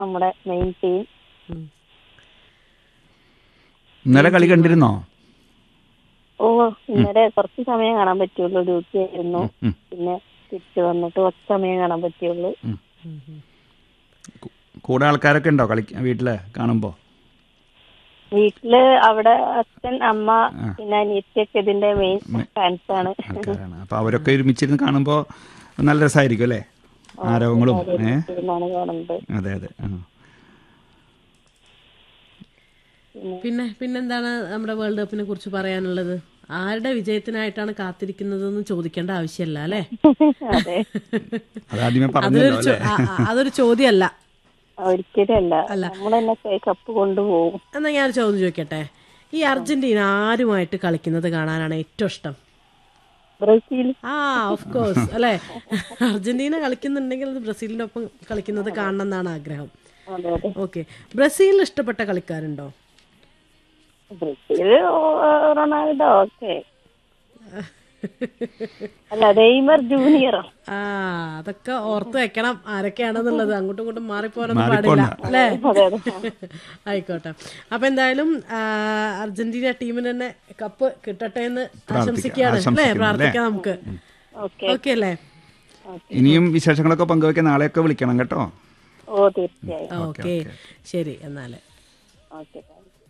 നമ്മുടെ main team ഉം. ഇന്നലെ കളി കണ്ടിരുന്നോ ഓ ഇന്നലെ കുറച്ച് സമയം കാണാൻ പറ്റുള്ളൂ ഡ്യൂട്ടി ആയിരുന്നു ഉം. പിന്നെ തിരിച്ചു വന്നിട്ട് കുറച്ച് സമയം കാണാൻ പറ്റുള്ളൂ ഉം, ഉം. കു- കൂടെ ആൾക്കാരൊക്കെ ഉണ്ടോ കളി വീട്ടില് കാണുമ്പോ വീട്ടില് അവിടെ അച്ഛൻ അമ്മ ആ. പിന്നെ അനിയത്തിയൊക്കെ ഇതിന്റെ മെയിൻ ഫാൻസ് ആണ് ആൾക്കാരാണ് അപ്പൊ അവരൊക്കെ ഒരുമിച്ചിരുന്ന് കാണുമ്പോ നല്ല രസമായിരിക്കും അല്ലേ ആരവങ്ങളും ഏ ഇരുന്നാണ് കാണുന്നത് അതെ അതെ ആ. പിന്നെ പിന്നെന്താണ് നമ്മുടെ വേൾഡ് കപ്പിനെ കുറിച്ച് പറയാനുള്ളത് ആരുടെ വിജയത്തിനായിട്ടാണ് കാത്തിരിക്കുന്നതെന്ന് ചോദിക്കേണ്ട ആവശ്യമല്ല അല്ലേ അതെ അതാദ്യമേ അതൊരു പറഞ്ഞല്ലോ ചോ- അല്ലേ ആ, ആ, അതൊരു ചോദ്യമല്ല ഒരിക്കലും അല്ല നമ്മൾ തന്നെ കപ്പ് കൊണ്ടുപോകും എന്നാ ഞാൻ ഒരു ചോദ്യം ചോദിക്കട്ടെ ഈ അർജന്റീന ആരുമായിട്ട് കളിക്കുന്നത് കാണാനാണ് ഏറ്റവും ഇഷ്ടം ബ്രസീൽ ആ ഓഫ് കോഴ്സ് അല്ലെ അർജന്റീന കളിക്കുന്നുണ്ടെങ്കിൽ അത് ബ്രസീലിന്റെ ഒപ്പം കളിക്കുന്നത് കാണണം എന്നാണ് ആഗ്രഹം അതെ അതെ ഓക്കെ ബ്രസീലിൽ ഇഷ്ടപ്പെട്ട കളിക്കാരുണ്ടോ ബ്രസീൽ റൊണാൾഡോ ഓക്കെ അല്ല നെയ്മർ ജൂനിയറോ ആ അതൊക്കെ ഓർത്ത് വെക്കണം ആരൊക്കെയാണെന്നുള്ളത് അങ്ങോട്ടും ഇങ്ങോട്ടും മാറിപ്പോകാനൊന്നും മാറിപ്പോണ്ട. പാടില്ല അല്ലേ അതെ അതെ ആയിക്കോട്ടെ അപ്പൊ എന്തായാലും ആ, അർജന്റീന ടീമിന് തന്നെ കപ്പ് കിട്ടട്ടെ എന്ന് ആശംസിക്കുകയാണ് അല്ലേ ആശംസിക്കുന്നു, പ്രാർത്ഥിക്കാം നമുക്ക് ഓക്കെ ഓക്കെ അല്ലേ ഇനിയും വിശേഷങ്ങളൊക്കെ പങ്കുവെക്കാൻ നാളെയൊക്കെ വിളിക്കണം കേട്ടോ ഓ തീർച്ചയായും ഓക്കെ ശരി എന്നാല് ഓക്കെ താങ്ക് യു